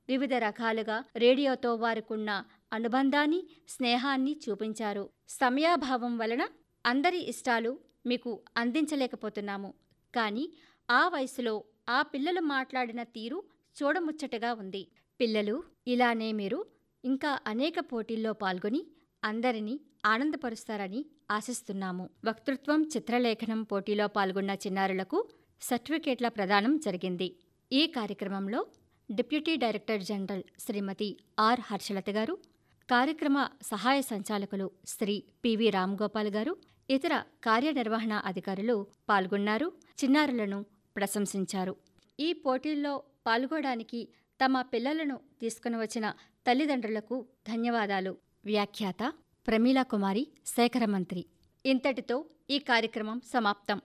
వివిధ రకాలుగా రేడియోతో వారికున్న అనుబంధాన్ని స్నేహాన్ని చూపించారు సమయాభావం వలన అందరి ఇష్టాలు మీకు అందించలేకపోతున్నాము కానీ ఆ వయసులో ఆ పిల్లలు మాట్లాడిన తీరు చూడముచ్చటగా ఉంది పిల్లలు ఇలానే మీరు ఇంకా అనేక పోటీల్లో పాల్గొని అందరినీ ఆనందపరుస్తారని ఆశిస్తున్నాము వక్తృత్వం చిత్రలేఖనం పోటీలో పాల్గొన్న చిన్నారులకు సర్టిఫికేట్ల ప్రదానం జరిగింది ఈ కార్యక్రమంలో deputy director general Shrimati R Harshalatha గారు కార్యక్రమ సహాయ సంచాలకులు శ్రీ పివి రామ్గోపాల్ గారు ఇతర కార్యనిర్వహణ అధికారులు పాల్గొన్నారు చిన్నారులను ప్రశంసించారు ఈ పోటీల్లో పాల్గొనడానికి తమ పిల్లలను తీసుకుని వచ్చిన తల్లిదండ్రులకు ధన్యవాదాలు వ్యాఖ్యాత ప్రమీలా కుమారి శేఖరమంత్రి ఇంతటితో ఈ కార్యక్రమం సమాప్తం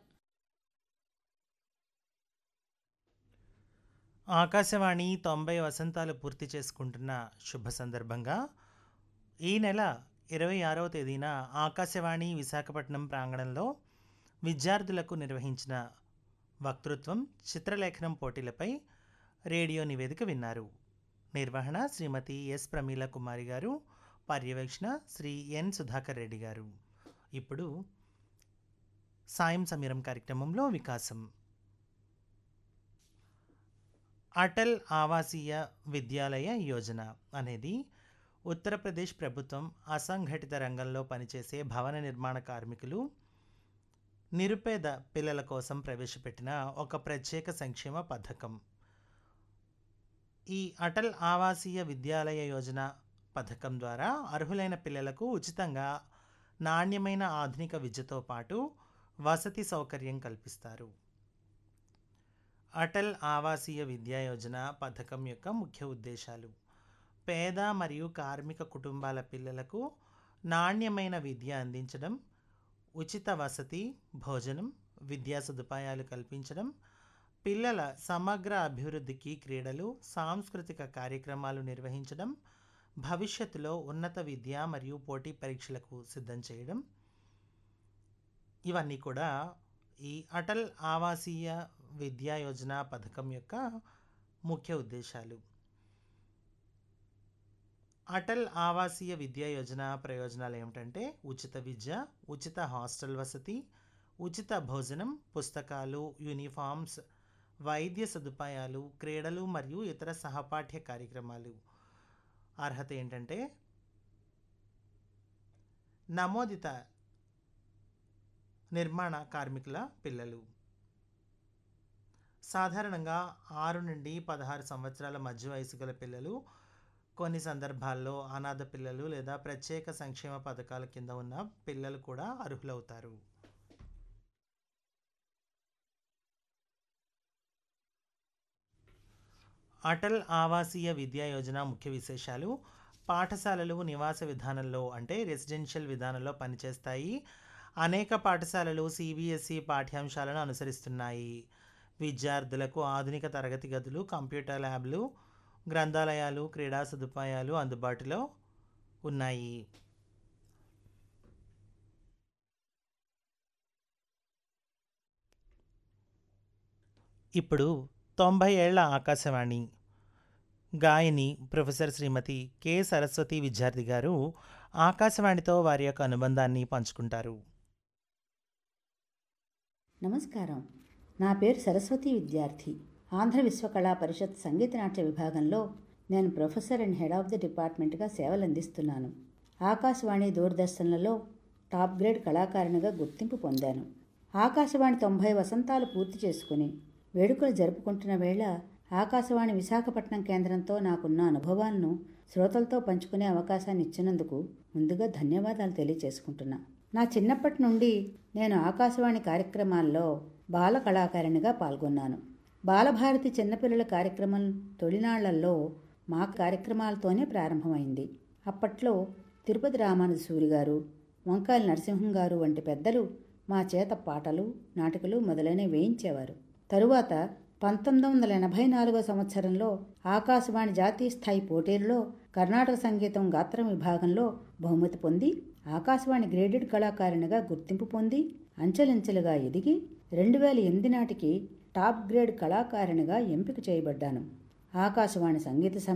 ఆకాశవాణి తొంభై వసంతాలు పూర్తి చేసుకుంటున్న శుభ సందర్భంగా ఈ నెల ఇరవై ఆరవ తేదీన ఆకాశవాణి విశాఖపట్నం ప్రాంగణంలో విద్యార్థులకు నిర్వహించిన వక్తృత్వం చిత్రలేఖనం పోటీలపై రేడియో నివేదిక విన్నారు నిర్వహణ శ్రీమతి ఎస్ ప్రమీల కుమారి గారు పర్యవేక్షణ శ్రీ ఎన్ సుధాకర్ రెడ్డి గారు ఇప్పుడు సాయం సమీరం కార్యక్రమంలో వికాసం అటల్ ఆవాసీయ విద్యాలయ యోజన అనేది ఉత్తరప్రదేశ్ ప్రభుత్వం అసంఘటిత రంగంలో పనిచేసే భవన నిర్మాణ కార్మికులు నిరుపేద పిల్లల కోసం ప్రవేశపెట్టిన ఒక ప్రత్యేక సంక్షేమ పథకం ఈ అటల్ ఆవాసీయ విద్యాలయ యోజన పథకం ద్వారా అర్హులైన పిల్లలకు ఉచితంగా నాణ్యమైన ఆధునిక విద్యతో పాటు వసతి సౌకర్యం కల్పిస్తారు అటల్ ఆవాసీయ విద్యా యోజన పథకం యొక్క ముఖ్య ఉద్దేశాలు పేద మరియు కార్మిక కుటుంబాల పిల్లలకు నాణ్యమైన విద్య అందించడం ఉచిత వసతి భోజనం విద్యా సదుపాయాలు కల్పించడం పిల్లల సమగ్ర అభివృద్ధికి క్రీడలు సాంస్కృతిక కార్యక్రమాలు నిర్వహించడం భవిష్యత్తులో ఉన్నత విద్య మరియు పోటీ పరీక్షలకు సిద్ధం చేయడం ఇవన్నీ కూడా ఈ అటల్ ఆవాసీయ విద్యా యోజన పథకం యొక్క ముఖ్య ఉద్దేశాలు అటల్ ఆవాసీయ విద్యా యోజన ప్రయోజనాలు ఏమిటంటే ఉచిత విద్య ఉచిత హాస్టల్ వసతి ఉచిత భోజనం పుస్తకాలు యూనిఫామ్స్ వైద్య సదుపాయాలు క్రీడలు మరియు ఇతర సహపాఠ్య కార్యక్రమాలు అర్హత ఏంటంటే నమోదిత నిర్మాణ కార్మికుల పిల్లలు సాధారణంగా ఆరు నుండి పదహారు సంవత్సరాల మధ్య వయసు గల పిల్లలు కొన్ని సందర్భాల్లో అనాథ పిల్లలు లేదా ప్రత్యేక సంక్షేమ పథకాల కింద ఉన్న పిల్లలు కూడా అర్హులవుతారు అటల్ ఆవాసీయ విద్యా యోజన ముఖ్య విశేషాలు పాఠశాలలు నివాస విధానంలో అంటే రెసిడెన్షియల్ విధానంలో పనిచేస్తాయి అనేక పాఠశాలలు సిబిఎస్ఈ పాఠ్యాంశాలను అనుసరిస్తున్నాయి విద్యార్థులకు ఆధునిక తరగతి గదులు కంప్యూటర్ ల్యాబ్లు గ్రంథాలయాలు క్రీడా సదుపాయాలు అందుబాటులో ఉన్నాయి ఇప్పుడు తొంభై ఏళ్ల ఆకాశవాణి గాయని ప్రొఫెసర్ శ్రీమతి కె సరస్వతి విద్యార్థి గారు ఆకాశవాణితో వారి యొక్క అనుబంధాన్ని పంచుకుంటారు నమస్కారం నా పేరు సరస్వతి విద్యార్థి ఆంధ్ర విశ్వకళా పరిషత్ సంగీత నాట్య విభాగంలో నేను professor and head of the డిపార్ట్మెంట్గా సేవలు అందిస్తున్నాను ఆకాశవాణి దూరదర్శన్లలో టాప్ గ్రేడ్ కళాకారిణిగా గుర్తింపు పొందాను ఆకాశవాణి తొంభై వసంతాలు పూర్తి చేసుకుని వేడుకలు జరుపుకుంటున్న వేళ ఆకాశవాణి విశాఖపట్నం కేంద్రంతో నాకున్న అనుభవాలను శ్రోతలతో పంచుకునే అవకాశాన్ని ఇచ్చినందుకు ముందుగా ధన్యవాదాలు తెలియచేసుకుంటున్నా నా చిన్నప్పటి నుండి నేను ఆకాశవాణి కార్యక్రమాల్లో బాల కళాకారిణిగా పాల్గొన్నాను బాలభారతి చిన్నపిల్లల కార్యక్రమం తొలినాళ్లలో మా కార్యక్రమాలతోనే ప్రారంభమైంది అప్పట్లో తిరుపతి రామానుజ సూరి గారు వంకాయల నరసింహం గారు వంటి పెద్దలు మా చేత పాటలు నాటికలు మొదలైనవి వేయించేవారు తరువాత పంతొమ్మిది వందల ఎనభై నాలుగో సంవత్సరంలో ఆకాశవాణి జాతీయ స్థాయి పోటీల్లో కర్ణాటక సంగీతం గాత్రం విభాగంలో బహుమతి పొంది ఆకాశవాణి గ్రేడెడ్ కళాకారిణిగా గుర్తింపు పొంది అంచెలంచెలుగా ఎదిగి రెండు వేల ఎనిమిది నాటికి టాప్ గ్రేడ్ కళాకారిణిగా ఎంపిక చేయబడ్డాను ఆకాశవాణి సంగీత